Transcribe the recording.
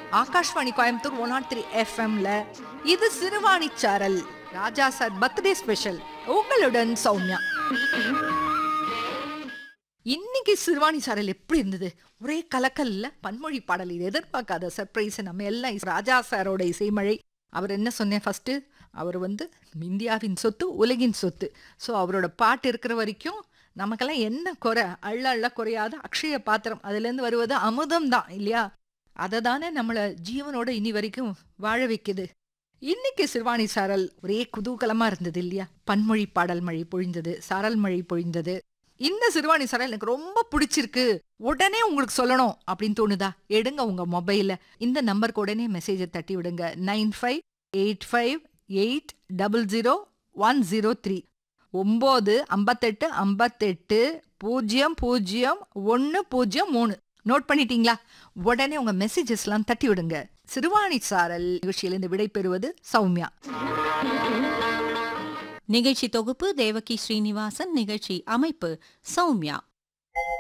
Akashvani Coimbatore one not three எஃப்எம்ல இது சிறுவாணி சாரல் ராஜா சார் பர்த்டே ஸ்பெஷல் உங்களுடன் சௌமியா இன்னைக்கு சிறுவாணி சாரல் எப்படி இருந்தது ஒரே கலக்கல்ல பன்மொழி பாடல் இது எதிர்பார்க்காத சர்ப்ரைஸ் நம்ம எல்லாம் ராஜா சாரோட இசைமழை அவர் என்ன சொன்னேன் ஃபர்ஸ்ட் அவர் வந்து இந்தியாவின் சொத்து உலகின் சொத்து ஸோ அவரோட பாட்டு இருக்கிற வரைக்கும் நமக்கெல்லாம் என்ன குறை அள்ள அள்ள குறையாத அக்ஷய பாத்திரம் அதுலேருந்து வருவது அமுதம் தான் இல்லையா அதை தானே நம்மளை ஜீவனோட இனி வரைக்கும் வாழ வைக்குது இன்னைக்கு சிறுவாணி சாரல் ஒரே குதூகலமா இருந்தது இல்லையா பன்மொழி பாடல் மழை பொழிந்தது சாரல் மழை பொழிந்தது இந்த சிறுவாணி சாரல் எனக்கு ரொம்ப பிடிச்சிருக்கு உடனே உங்களுக்கு சொல்லணும் அப்படின்னு தோணுதா எடுங்க உங்க மொபைல்ல இந்த நம்பருக்கு உடனே மெசேஜை தட்டி விடுங்க nine five eight five eight double zero one zero three ஒம்பது ஐம்பத்தெட்டு ஐம்பத்தெட்டு பூஜ்ஜியம் பூஜ்ஜியம் ஒன்று பூஜ்ஜியம் மூணு நோட் பண்ணிட்டீங்களா உடனே உங்க மெசேஜஸ்லாம் தட்டி விடுங்க சிறுவாணி சாரல் நிகழ்ச்சியிலிருந்து விடைபெறுவது சௌமியா நிகழ்ச்சி தொகுப்பு தேவகி ஸ்ரீனிவாசன் நிகழ்ச்சி அமைப்பு சௌமியா